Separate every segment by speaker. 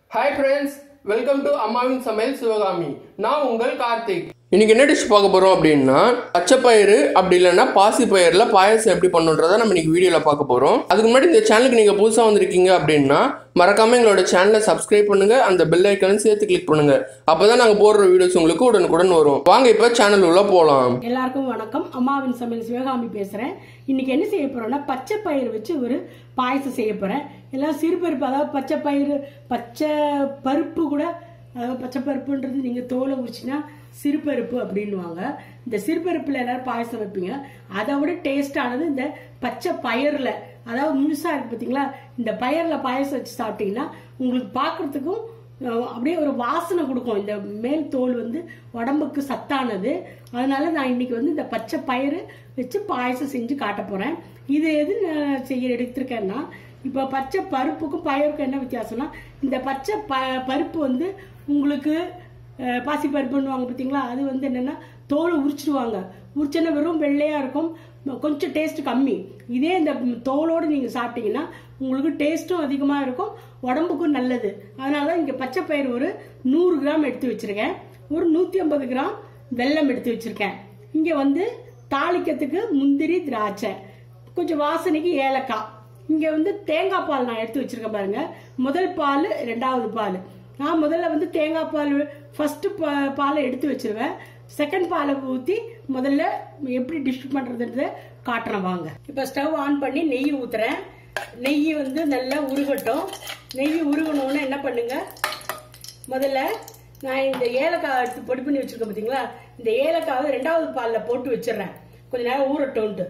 Speaker 1: hi friends welcome to அம்மாவின் சமையல் சிவகாமி நான் உங்கள் கார்த்திக் இன்னைக்கு என்ன டிஷ் பார்க்க போகிறோம் அப்படின்னா பச்சைப்பயிறு அப்படி இல்லைன்னா பாசி பயிரில் பாயாசம் எப்படி பண்ணுன்றதை நம்ம இன்னைக்கு வீடியோவில் பார்க்க போகிறோம் அதுக்கு முன்னாடி இந்த சேனலுக்கு நீங்கள் புதுசாக வந்திருக்கீங்க அப்படின்னா மறக்காம எங்களோட சேனலை சப்ஸ்கிரைப் பண்ணுங்க அந்த பெல் ஐக்கனும் சேர்த்து கிளிக் பண்ணுங்க அப்பதான் நாங்கள் போடுற வீடியோஸ் உங்களுக்கு உடனுக்குடன் வரும் வாங்க இப்போ சேனல் உள்ள போகலாம்
Speaker 2: எல்லாருக்கும் வணக்கம் அம்மாவின் சமையல் சிவகாமி பேசுறேன் இன்னைக்கு என்ன செய்ய போறோம்னா பச்சை பயிறு வச்சு ஒரு பாயசம் செய்ய போறேன் எல்லாம் சிறுபருப்பு அதாவது பச்சை பயிறு பச்சை பருப்பு கூட அதாவது பச்சை பருப்புன்றது நீங்க தோலை உரிச்சினா சிறுபருப்பு அப்படின்னுவாங்க இந்த சிறுபருப்புல எல்லாரும் பாயசம் வைப்பீங்க அதை விட டேஸ்டானது இந்த பச்சை பயிர்ல அதாவது முழுசா இருக்கு பாத்தீங்களா இந்த பயிர்ல பாயசம் வச்சு சாப்பிட்டீங்கன்னா உங்களுக்கு பார்க்கிறதுக்கும் அஹ் அப்படியே ஒரு வாசனை கொடுக்கும் இந்த மேல் தோல் வந்து உடம்புக்கு சத்தானது அதனால நான் இன்னைக்கு வந்து இந்த பச்சை பயிறு வச்சு பாயசம் செஞ்சு காட்ட போறேன் இது எது நான் செய்ய எடுத்திருக்கேன்னா இப்போ பச்சை பருப்புக்கும் பயிருக்கும் என்ன வித்தியாசம்னா இந்த பச்சை ப பருப்பு வந்து உங்களுக்கு அஹ், பாசி பருப்புன்னுவாங்க பார்த்தீங்களா அது வந்து என்னன்னா தோலை உரிச்சிடுவாங்க உரிச்சோன்னா வெறும் வெள்ளையா இருக்கும் கொஞ்சம் டேஸ்ட் கம்மி இதே இந்த தோலோடு நீங்க சாப்பிட்டீங்கன்னா உங்களுக்கு டேஸ்ட்டும் அதிகமா இருக்கும் உடம்புக்கும் நல்லது அதனால தான் இங்க பச்சை பயிர் ஒரு நூறு கிராம் எடுத்து வச்சிருக்கேன் ஒரு நூத்தி ஐம்பது கிராம் வெல்லம் எடுத்து வச்சிருக்கேன் இங்க வந்து தாளிக்கிறதுக்கு முந்திரி திராட்சை கொஞ்சம் வாசனைக்கு ஏலக்காய் இங்க வந்து தேங்காய் பால் நான் எடுத்து வச்சிருக்கேன் பாருங்க முதல் பால் ரெண்டாவது பால் நான் முதல்ல வந்து தேங்காய் பால் ஃபர்ஸ்ட் பாலை எடுத்து வச்சிருவேன் செகண்ட் பாலை ஊற்றி முதல்ல எப்படி டிஷ் பண்றதுன்றத காட்டுறேன் வாங்க இப்போ ஸ்டவ் ஆன் பண்ணி நெய் ஊத்துறேன் நெய் வந்து நல்லா உருகட்டும் நெய் உருகணும்னு என்ன பண்ணுங்க முதல்ல நான் இந்த ஏலக்காய் எடுத்து பொடி பண்ணி வச்சிருக்கேன் பார்த்தீங்களா இந்த ஏலக்காவை ரெண்டாவது பாலில் போட்டு வச்சிடுறேன் கொஞ்ச நேரம் ஊறட்டும்ட்டு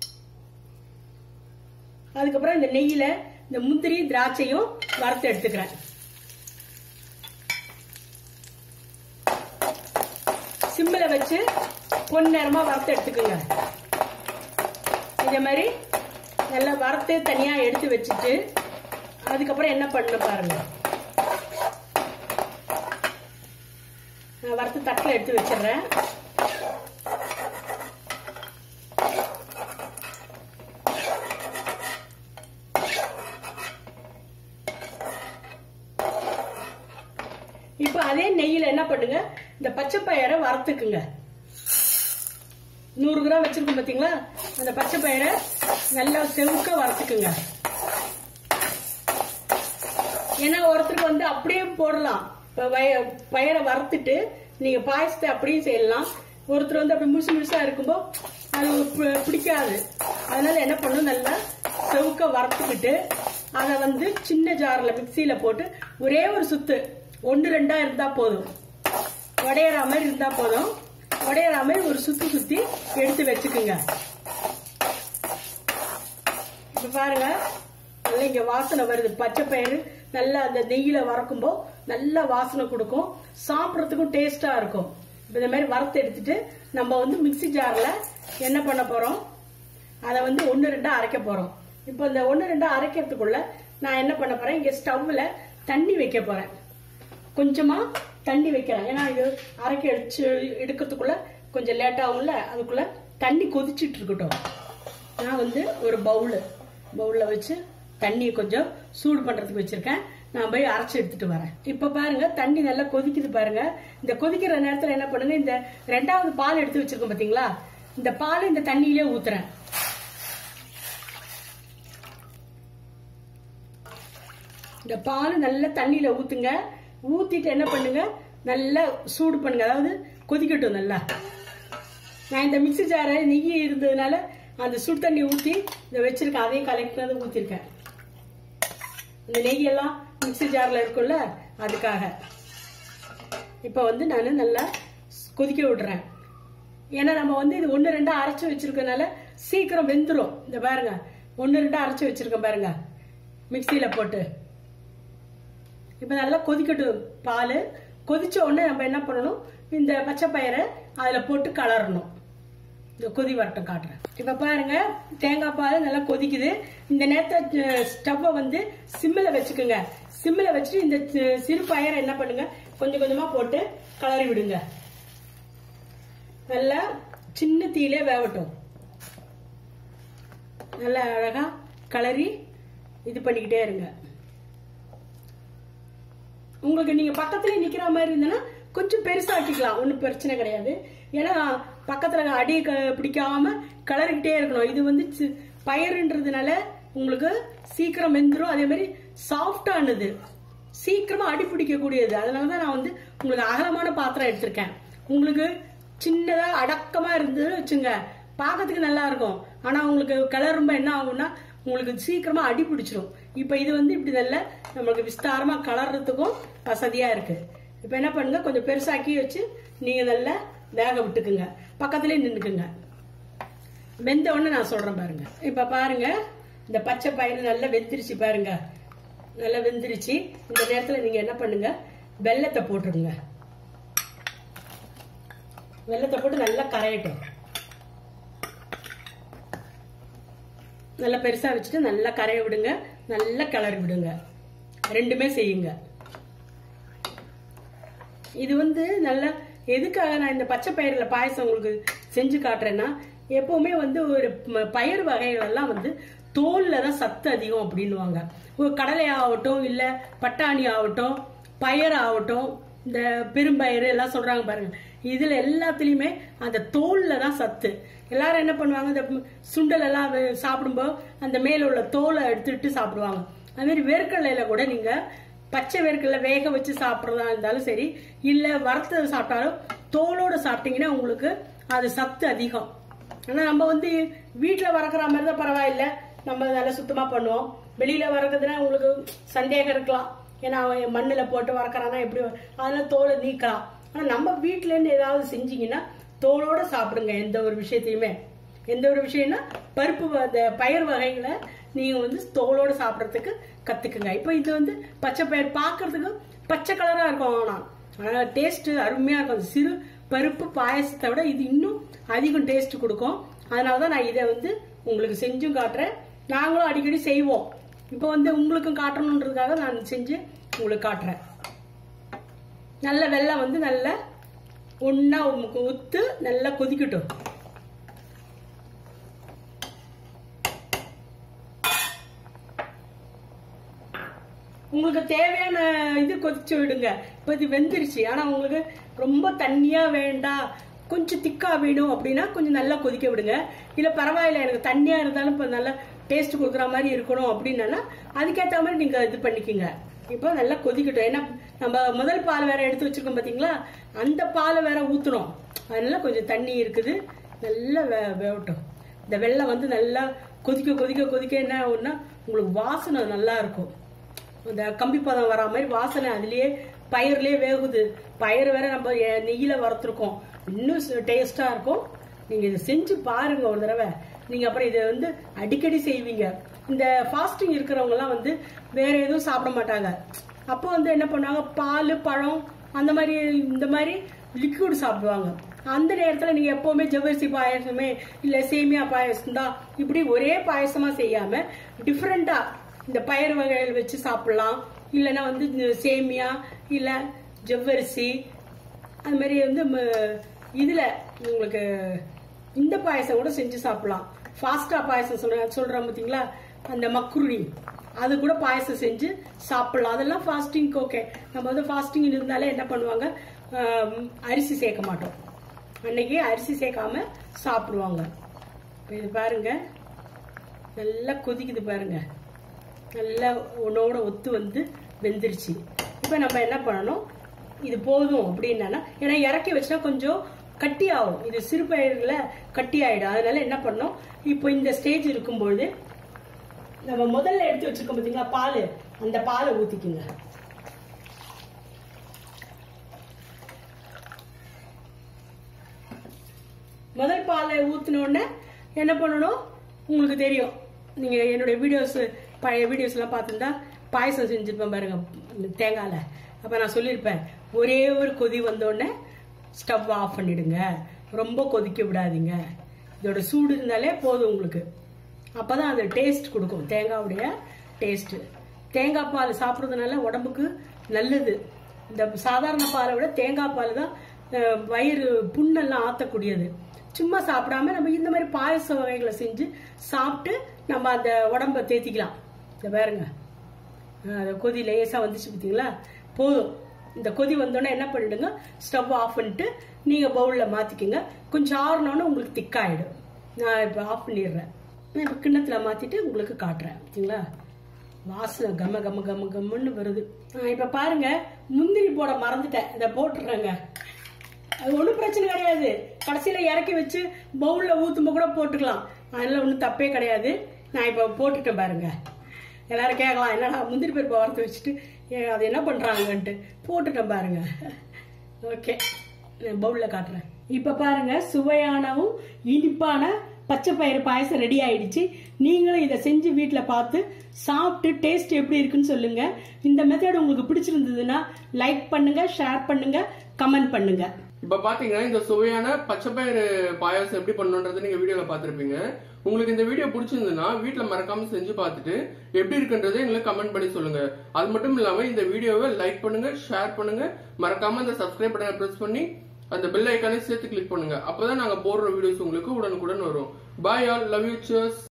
Speaker 2: அதுக்கப்புறம் இந்த நெய்யில இந்த முந்திரி திராட்சையும் வறுத்து எடுத்துக்கிறேன் சிம்மில் வச்சு பொன்னேரமா வறுத்து எடுத்துக்கோங்க இதே மாதிரி நல்லா வறுத்து தனியா எடுத்து வச்சுட்டு அதுக்கப்புறம் என்ன பண்ணணும் பாருங்க நான் வறுத்து தட்டில் எடுத்து வச்சிடுறேன் இப்போ அதே நெய்யில என்ன பண்ணுங்க இந்த பச்சை பயிரை வறுத்துக்குங்க நூறு கிராம் வச்சிருக்கோம் பாத்தீங்களா அந்த பச்சை பயிரை நல்லா செவுக்க வறுத்துக்குங்க ஏன்னா ஒருத்தருக்கு வந்து அப்படியே போடலாம் இப்ப வய- பயிரை வறுத்துட்டு நீங்க பாயசத்தை அப்படியே செய்யலாம் ஒருத்தர் வந்து அப்படி முழுசு முழுசா இருக்கும்போ அது பி- பிடிக்காது அதனால என்ன பண்ணும் நல்லா செவுக்க வறுத்துக்கிட்டு அதை வந்து சின்ன ஜார்ல மிக்சியில போட்டு ஒரே ஒரு சுத்து ஒன்று ரெண்டா இருந்தா போதும் உடையற மாதிரி இருந்தா போதும் உடையற மாதிரி ஒரு சுத்தி சுத்தி எடுத்து வச்சுக்குங்க இப்ப பாருங்க நல்லா இங்க வாசனை வருது பச்சை பயிறு நல்லா அந்த நெய்யில வறக்கும்போ நல்ல வாசனை கொடுக்கும் சாப்பிடறதுக்கும் டேஸ்டா இருக்கும் இப்ப இந்த மாதிரி வறுத்து எடுத்துட்டு நம்ம வந்து மிக்ஸி ஜார்ல என்ன பண்ண போறோம் அதை வந்து ஒன்னு ரெண்டா அரைக்க போறோம் இப்போ இந்த ஒன்னு ரெண்டா அரைக்கிறதுக்குள்ள நான் என்ன பண்ண போறேன் இங்க ஸ்டவ்ல தண்ணி வைக்க போறேன் கொஞ்சமா தண்ணி வைக்கிறேன் ஏன்னா இது அரைக்க எடுத்து எடுக்கிறதுக்குள்ள கொஞ்சம் லேட் ஆகும்ல அதுக்குள்ள தண்ணி கொதிச்சிட்டு இருக்கட்டும் நான் வந்து ஒரு பவுல் பவுல்ல வச்சு தண்ணியை கொஞ்சம் சூடு பண்றதுக்கு வச்சிருக்கேன் நான் போய் அரைச்சு எடுத்துட்டு வரேன் இப்ப பாருங்க தண்ணி நல்லா கொதிக்குது பாருங்க இந்த கொதிக்கிற நேரத்துல என்ன பண்ணுங்க இந்த ரெண்டாவது பால் எடுத்து வச்சிருக்கோம் பாத்தீங்களா இந்த பால் இந்த தண்ணியிலே ஊத்துறேன் இந்த பால் நல்லா தண்ணியில ஊத்துங்க ஊத்திட்டு என்ன பண்ணுங்க நல்லா சூடு பண்ணுங்க அதாவது கொதிக்கட்டும் நல்லா நான் இந்த மிக்ஸி ஜாரை நெய் இருந்ததுனால அந்த சுடு தண்ணி ஊத்தி இதை வச்சிருக்கேன் அதையும் கலெக்ட் ஊத்திருக்கேன் இந்த நெய்யெல்லாம் மிக்ஸி ஜார்ல இருக்கும்ல அதுக்காக இப்போ வந்து நான் நல்லா கொதிக்க விடுறேன் ஏன்னா நம்ம வந்து இது ஒன்று ரெண்டா அரைச்சு வச்சிருக்கனால சீக்கிரம் வெந்துரும் இந்த பாருங்க ஒன்று ரெண்டா அரைச்சு வச்சிருக்கேன் பாருங்க மிக்சியில போட்டு இப்போ நல்லா கொதிக்கட்டும் பால் கொதிச்ச உடனே நம்ம என்ன பண்ணணும் இந்த பச்சை பயிரை அதில் போட்டு கலரணும் இந்த கொதி வரட்டும் காட்டுறேன் இப்ப பாருங்க தேங்காய் பால் நல்லா கொதிக்குது இந்த நேரத்தை ஸ்டவ்வை வந்து சிம்மில் வச்சுக்கோங்க சிம்மில் வச்சுட்டு இந்த சி- சிறு பயிரை என்ன பண்ணுங்க கொஞ்சம் கொஞ்சமா போட்டு கலரி விடுங்க நல்லா சின்ன தீயிலே வேகட்டும் நல்லா அழகா கலரி இது பண்ணிக்கிட்டே இருங்க உங்களுக்கு நீங்க பக்கத்துல நிக்கிற மாதிரி இருந்ததுன்னா கொஞ்சம் பெருசாக்கிக்கலாம் ஒன்றும் பிரச்சனை கிடையாது ஏன்னா பக்கத்துல அடி க- பிடிக்காம கிளறிக்கிட்டே இருக்கணும் இது வந்து சி- பயிருன்றதுனால உங்களுக்கு சீக்கிரம் வெந்துரும் அதே மாதிரி சாஃப்டானது சீக்கிரமா அடி பிடிக்கக்கூடியது அதனால தான் நான் வந்து உங்களுக்கு அகலமான பாத்திரம் எடுத்திருக்கேன் உங்களுக்கு சின்னதா அடக்கமா இருந்ததுன்னு வச்சுங்க பார்க்கறதுக்கு நல்லா இருக்கும் ஆனா உங்களுக்கு கிளறும்ப என்ன ஆகும்னா உங்களுக்கு சீக்கிரமா அடி பிடிச்சிரும் இப்ப இது வந்து இப்படி நல்ல நம்மளுக்கு விஸ்தாரமா கலர்றதுக்கும் வசதியா இருக்கு இப்ப என்ன பண்ணுங்க கொஞ்சம் பெருசாக்கி வச்சு நீங்க நல்லா வேக விட்டுக்குங்க பக்கத்துலயே நின்னுக்குங்க வெந்த உடனே நான் சொல்றேன் பாருங்க இப்ப பாருங்க இந்த பச்சை பயிறு நல்லா வெந்துருச்சு பாருங்க நல்லா வெந்துருச்சு இந்த நேரத்துல நீங்க என்ன பண்ணுங்க வெள்ளத்தை போட்டுருங்க வெள்ளத்தை போட்டு நல்லா கரையட்டும் நல்லா பெருசா வச்சுட்டு நல்லா கரைய விடுங்க நல்லா கிளறி விடுங்க ரெண்டுமே செய்யுங்க இது வந்து நல்லா எதுக்காக நான் இந்த பச்சை பயிரில் பாயசம் உங்களுக்கு செஞ்சு காட்டுறேன்னா எப்பவுமே வந்து ஒரு ம- பயிர் வகைகள் எல்லாம் வந்து தோல்ல தான் சத்து அதிகம் அப்படின்னுவாங்க ஒரு கடலை ஆகட்டும் இல்ல பட்டாணி ஆகட்டும் பயர் ஆகட்டும் இந்த பெரும்பயிறு எல்லாம் சொல்றாங்க பாருங்க இதுல எல்லாத்துலயுமே அந்த தோல்ல தான் சத்து எல்லாரும் என்ன பண்ணுவாங்க இந்த சுண்டல் எல்லாம் வே- சாப்பிடும்போது அந்த மேல உள்ள தோலை எடுத்துட்டு சாப்பிடுவாங்க அது மாதிரி வேர்க்கடலையில கூட நீங்க பச்சை வேர்க்கடலை வேக வச்சு சாப்பிட்றதா இருந்தாலும் சரி இல்ல வறுத்தது சாப்பிட்டாலும் தோலோட சாப்பிட்டீங்கன்னா உங்களுக்கு அது சத்து அதிகம் ஆனா நம்ம வந்து வீட்டுல வறக்கிற மாதிரி தான் பரவாயில்ல நம்ம நல்லா சுத்தமா பண்ணுவோம் வெளியில வறக்குதுன்னா உங்களுக்கு சந்தேகம் இருக்கலாம் ஏன்னா அவன் மண்ணுல போட்டு வறக்குறானா எப்படி வ- அதனால தோலை நீக்கலாம் ஆனா நம்ம வீட்ல இருந்து ஏதாவது செஞ்சீங்கன்னா தோலோட சாப்பிடுங்க எந்த ஒரு விஷயத்தையுமே எந்த ஒரு விஷயம்னா பருப்பு வ- அந்த பயிர் வகைகளை நீங்க வந்து தோலோட சாப்பிடறதுக்கு கத்துக்குங்க இப்போ இது வந்து பச்சை பயிர் பார்க்கிறதுக்கு பச்சை கலரா இருக்கும் ஆனா ஆனா டேஸ்ட் அருமையா இருக்கும் சிறு பருப்பு பாயசத்தை விட இது இன்னும் அதிகம் டேஸ்ட் கொடுக்கும் அதனாலதான் நான் இதை வந்து உங்களுக்கு செஞ்சும் காட்டுறேன் நாங்களும் அடிக்கடி செய்வோம் இப்போ வந்து உங்களுக்கும் காட்டணுன்றதுக்காக நான் செஞ்சு உங்களுக்கு காட்டுறேன் நல்ல வெள்ளம் வந்து நல்லா ஒன்னா ஊத்து நல்லா கொதிக்கட்டும் உங்களுக்கு தேவையான இது கொதிச்சு விடுங்க இப்போ இது வெந்துருச்சு ஆனா உங்களுக்கு ரொம்ப தண்ணியா வேண்டாம் கொஞ்சம் திக்கா வேணும் அப்படின்னா கொஞ்சம் நல்லா கொதிக்க விடுங்க இல்ல பரவாயில்ல எனக்கு தண்ணியா இருந்தாலும் இப்போ நல்லா டேஸ்ட் கொடுக்குற மாதிரி இருக்கணும் அப்படின்னா அதுக்கேற்ற மாதிரி நீங்க இது பண்ணிக்கோங்க இப்போ நல்லா கொதிக்கட்டும் ஏன்னா நம்ம முதல் பால் வேற எடுத்து வச்சிருக்கோம் பாத்தீங்களா அந்த பாலை வேற ஊத்துறோம் அதனால கொஞ்சம் தண்ணி இருக்குது நல்லா வே- வேகட்டும் இந்த வெள்ளம் வந்து நல்லா கொதிக்க கொதிக்க கொதிக்க என்ன ஆகும்னா உங்களுக்கு வாசனை நல்லா இருக்கும் இந்த கம்பி பதம் வரா மாதிரி வாசனை அதுலயே பயிர்லயே வேகுது பயிர் வேற நம்ம எ- நெய்யில வறுத்துருக்கோம் இன்னும் டேஸ்டா இருக்கும் நீங்க இதை செஞ்சு பாருங்க ஒரு தடவை நீங்க அப்புறம் இதை வந்து அடிக்கடி செய்வீங்க இந்த ஃபாஸ்டிங் இருக்கிறவங்க எல்லாம் வந்து வேற எதுவும் சாப்பிட மாட்டாங்க அப்போ வந்து என்ன பண்ணுவாங்க பால் பழம் அந்த மாதிரி இந்த மாதிரி லிக்விட் சாப்பிடுவாங்க அந்த நேரத்துல நீங்க எப்பவுமே ஜவ்வரிசி பாயசமே இல்ல சேமியா பாயசம் தான் இப்படி ஒரே பாயசமா செய்யாம டிஃப்ரெண்டா இந்த பயிர் வகைகள் வச்சு சாப்பிடலாம் இல்லைன்னா வந்து இந்த சேமியா இல்ல ஜவ்வரிசி அது மாதிரி வந்து ம- இதுல உங்களுக்கு இந்த பாயசம் கூட செஞ்சு சாப்பிடலாம் ஃபாஸ்டா பாயசம் சொல்ற சொல்றோம் பாத்தீங்களா அந்த மக்ருனி அது கூட பாயசம் செஞ்சு சாப்பிடலாம் அதெல்லாம் ஃபாஸ்டிங்க்கு ஓகே நம்ம வந்து ஃபாஸ்டிங் இருந்தாலே என்ன பண்ணுவாங்க ஆம், அரிசி சேர்க்க மாட்டோம் அன்னைக்கு அரிசி சேர்க்காம சாப்பிடுவாங்க இப்ப இது பாருங்க நல்லா கொதிக்குது பாருங்க நல்லா உன்னோட ஒத்து வந்து வெந்துருச்சு இப்போ நம்ம என்ன பண்ணணும் இது போதும் அப்படின்னா ஏன்னா இறக்கி வச்சா கொஞ்சம் கட்டி ஆகும் இது சிறுபயிர்ல கட்டி ஆயிடும் அதனால என்ன பண்ணோம் இப்போ இந்த ஸ்டேஜ் இருக்கும்பொழுது நம்ம முதல்ல எடுத்து வச்சிருக்கோம் பாத்தீங்களா பால் அந்த பாலை ஊத்திக்குங்க முதல் பாலை ஊத்தின உடனே என்ன பண்ணணும் உங்களுக்கு தெரியும் நீங்க என்னுடைய வீடியோஸ் பழைய வீடியோஸ் எல்லாம் பார்த்துருந்தா பாயசம் செஞ்சிருப்பேன் பாருங்க தேங்காயில அப்ப நான் சொல்லியிருப்பேன் ஒரே ஒரு கொதி வந்த உடனே ஸ்டவ் ஆஃப் பண்ணிடுங்க ரொம்ப கொதிக்க விடாதீங்க இதோட சூடு இருந்தாலே போதும் உங்களுக்கு அப்பதான் அது டேஸ்ட் கொடுக்கும் தேங்காவுடைய டேஸ்ட் தேங்காய் பால் சாப்பிட்றதுனால உடம்புக்கு நல்லது இந்த சாதாரண பாலை விட தேங்காய் பால் தான் அஹ், வயிறு புண்ணெல்லாம் ஆத்தக்கூடியது சும்மா சாப்பிடாம நம்ம இந்த மாதிரி பாயச வகைகளை செஞ்சு சாப்பிட்டு நம்ம அந்த உடம்ப தேத்திக்கலாம் இந்த பாருங்க அஹ், அது கொதி லேசா வந்துச்சு பார்த்தீங்களா போதும் இந்த கொதி வந்தோடனே என்ன பண்ணிடுங்க ஸ்டவ் ஆஃப் பண்ணிட்டு நீங்க பவுல்ல மாத்திக்கோங்க கொஞ்சம் ஆறுனோன்னு உங்களுக்கு திக்காயிடும் நான் இப்போ ஆஃப் பண்ணிடுறேன் நான் இப்போ கிண்ணத்துல மாத்திட்டு உங்களுக்கு காட்டுறேன் சரிங்களா வாசனை கம கம கம கம்மன்னு வருது ஆ, இப்ப பாருங்க முந்திரி போட மறந்துட்டேன் இதை போட்டுடுறேங்க அது ஒன்றும் பிரச்சனை கிடையாது கடைசியில இறக்கி வச்சு பவுல்ல ஊத்தும்ப கூட போட்டுக்கலாம் அதனால ஒன்றும் தப்பே கிடையாது நான் இப்போ போட்டுட்டேன் பாருங்க எல்லாரும் கேட்கலாம் என்னடா முந்திரி பருப்பை வறுத்து வச்சுட்டு ஏ, அது என்ன பண்றாங்கன்ட்டு போட்டுட்டேன் பாருங்க ஓகே நான் பவுல்ல காட்டுறேன் இப்ப பாருங்க சுவையானவும் இனிப்பான பச்சை பயிறு பாயசம் ரெடி ஆயிடுச்சு நீங்களும் இதை செஞ்சு வீட்டில் பார்த்து சாப்பிட்டு டேஸ்ட் எப்படி இருக்குன்னு சொல்லுங்க இந்த மெத்தட் உங்களுக்கு பிடிச்சிருந்ததுன்னா லைக் பண்ணுங்க ஷேர் பண்ணுங்க கமெண்ட் பண்ணுங்க
Speaker 1: இப்ப பாத்தீங்கன்னா இந்த சுவையான பச்சைப்பயிறு பாயாசம் எப்படி பண்ணணுன்றதை நீங்க வீடியோல பாத்திருப்பீங்க உங்களுக்கு இந்த வீடியோ பிடிச்சிருந்ததுன்னா வீட்ல மறக்காம செஞ்சு பார்த்துட்டு எப்படி இருக்குன்றதை எங்களுக்கு கமெண்ட் பண்ணி சொல்லுங்க அது மட்டும் இல்லாம இந்த வீடியோவை லைக் பண்ணுங்க ஷேர் பண்ணுங்க மறக்காம இந்த சப்ஸ்கிரைப் பட்டனை பிரஸ் பண்ணி அந்த பெல் ஐக்கானே சேர்த்து கிளிக் பண்ணுங்க அப்பதான் நாங்க போடுற வீடியோஸ் உங்களுக்கு உடனுக்குடன் வரும் bye all love you chairs